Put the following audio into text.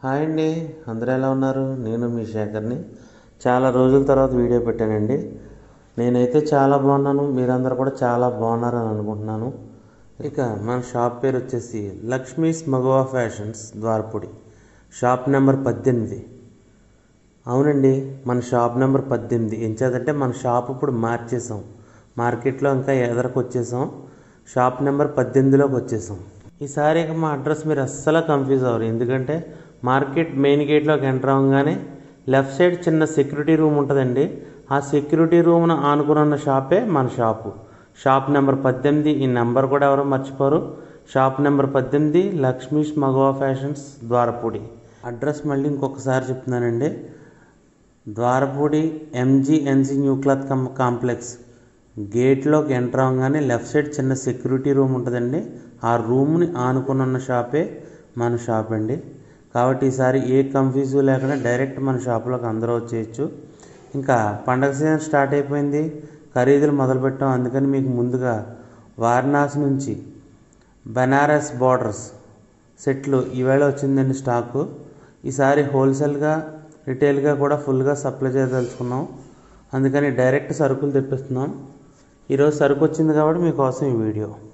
hi అండి అందరూ ఎలా ఉన్నారు నేను మీ శేఖర్ని చాలా రోజుల తర్వాత వీడియో పెట్టానండి నేనైతే చాలా బాగున్నాను మీరందరూ కూడా చాలా బాగున్నారని అనుకుంటున్నాను ఇక మన షాప్ పేరు వచ్చేసి లక్ష్మీస్ మగవా ఫ్యాషన్స్ ద్వారపూడి షాప్ నెంబర్ పద్దెనిమిది అవునండి మన షాప్ నెంబర్ పద్దెనిమిది ఎంచేదంటే మన షాప్ ఇప్పుడు మార్చేసాం మార్కెట్లో ఇంకా ఎదరకు వచ్చేసాం షాప్ నెంబర్ పద్దెనిమిదిలోకి వచ్చేసాం ఈసారి ఇక మా అడ్రస్ మీరు అస్సలు కన్ఫ్యూజ్ అవ్వరు ఎందుకంటే మార్కెట్ మెయిన్ గేట్లోకి ఎంటర్ అవ్వగానే లెఫ్ట్ సైడ్ చిన్న సెక్యూరిటీ రూమ్ ఉంటుందండి ఆ సెక్యూరిటీ రూమ్ను ఆనుకుని ఉన్న షాపే మన షాపు షాప్ నెంబర్ పద్దెనిమిది ఈ నెంబర్ కూడా ఎవరో మర్చిపోరు షాప్ నెంబర్ పద్దెనిమిది లక్ష్మీష్ మగవా ఫ్యాషన్స్ ద్వారపూడి అడ్రస్ మళ్ళీ ఇంకొకసారి చెప్తున్నానండి Dwarapudi MGNC new cloth cum complex గేట్లోకి ఎంటర్ అవ్వగానే లెఫ్ట్ సైడ్ చిన్న సెక్యూరిటీ రూమ్ ఉంటుందండి ఆ రూమ్ని ఆనుకుని ఉన్న షాపే మన షాప్ అండి కాబట్టి ఈసారి ఏ కన్ఫ్యూజ్ లేకుండా డైరెక్ట్ మన షాప్లోకి అందరూ వచ్చేయచ్చు ఇంకా పండగ సీజన్ స్టార్ట్ అయిపోయింది ఖరీదులు మొదలుపెట్టాం అందుకని మీకు ముందుగా వారణాసి నుంచి బనారస్ బార్డర్స్ సెట్లు ఈవేళ వచ్చిందండి స్టాకు ఈసారి హోల్సేల్గా రిటైల్గా కూడా ఫుల్గా సప్లై చేయదలుచుకున్నాం అందుకని డైరెక్ట్ సరుకులు తెప్పిస్తున్నాం ఈరోజు సరుకు వచ్చింది కాబట్టి మీకోసం ఈ వీడియో